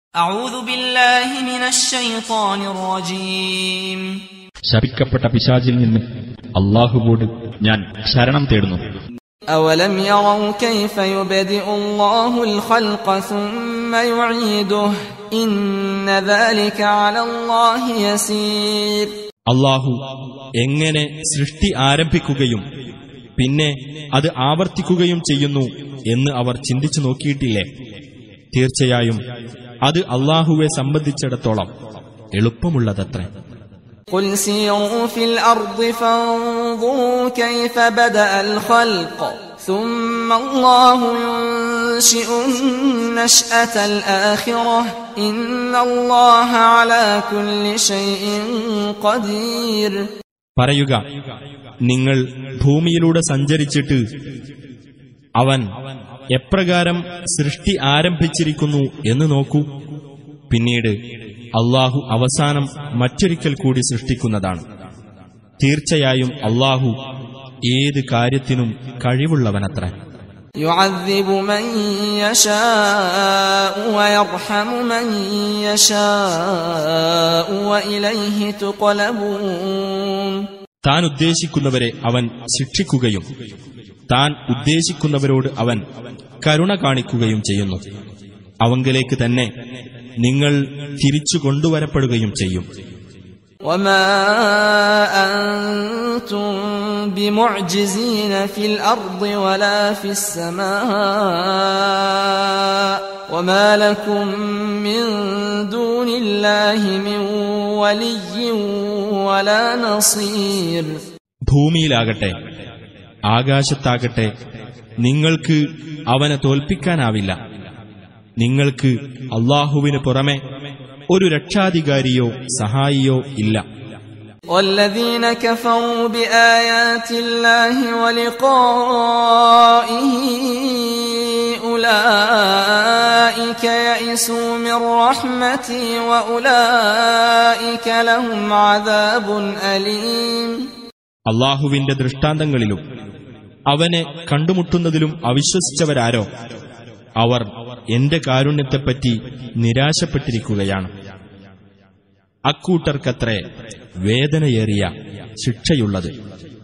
أعوذ بالله من الشيطان الرجيم ശപിക്കപ്പെട്ട പിശാചിൽ നിന്ന് അള്ളാഹുവോട് ഞാൻ ശരണം തേടുന്നു أولم يروا كيف يبدئ الله الخلق ثم يعيده إن ذلك على الله يسير അള്ളാഹു എങ്ങനെ സൃഷ്ടി ആരംഭിക്കുകയും പിന്നെ അത് ആവർത്തിക്കുകയും ചെയ്യുന്നു എന്ന് അവർ ചിന്തിച്ചു നോക്കിയിട്ടില്ലേ തീർച്ചയായും അത് അള്ളാഹുവെ സംബന്ധിച്ചിടത്തോളം എളുപ്പമുള്ളതത്രേ قل سيروا في الأرض فانظروا كيف بدأ الخلق ثم الله ينشئ النشأة الآخرة إن الله على كل شيء قدير പറയുക നിങ്ങൾ ഭൂമിയിലൂടെ സഞ്ചരിച്ചിട്ട് അവൻ എപ്രകാരം സൃഷ്ടി ആരംഭിച്ചിരിക്കുന്നു എന്ന് നോക്കൂ പിന്നീട് അള്ളാഹു അവസാനം മറ്റൊരിക്കൽ കൂടി സൃഷ്ടിക്കുന്നതാണ് തീർച്ചയായും അള്ളാഹു ഏത് കാര്യത്തിനും കഴിവുള്ളവനത്ര يعذب من يشاء ويرحم من يشاء وإليه تقلبون താൻ ഉദ്ദേശിക്കുന്നവരെ അവൻ ശിക്ഷിക്കുകയും താൻ ഉദ്ദേശിക്കുന്നവരോട് അവൻ കരുണ കാണിക്കുകയും ചെയ്യുന്നു അവങ്കലേക്ക് തന്നെ നിങ്ങൾ തിരിച്ചു കൊണ്ടുവരപ്പെടുകയും ചെയ്യും وما أنتم بمعجزين في الأرض ولا في السماء وما لكم من دون الله من ولي ولا نصير ഭൂമിയിലാകട്ടെ ആകാശത്താകട്ടെ നിങ്ങൾക്ക് അവനെ തോൽപ്പിക്കാനാവില്ല നിങ്ങൾക്ക് അള്ളാഹുവിന് പുറമെ ഒരു രക്ഷാധികാരിയോ സഹായിയോ ഇല്ല والذين كفروا بآيات الله ولقائه أولئك يئسوا من رحمتي وأولئك لهم عذاب أليم അള്ളാഹുവിന്റെ ദൃഷ്ടാന്തങ്ങളിലും അവനെ കണ്ടുമുട്ടുന്നതിലും അവിശ്വസിച്ചവരാരോ അവർ എന്റെ കാരുണ്യത്തെപ്പറ്റി നിരാശപ്പെട്ടിരിക്കുകയാണ് അക്കൂട്ടർക്കത്രേ വേദനയേറിയ ശിക്ഷയുള്ളത്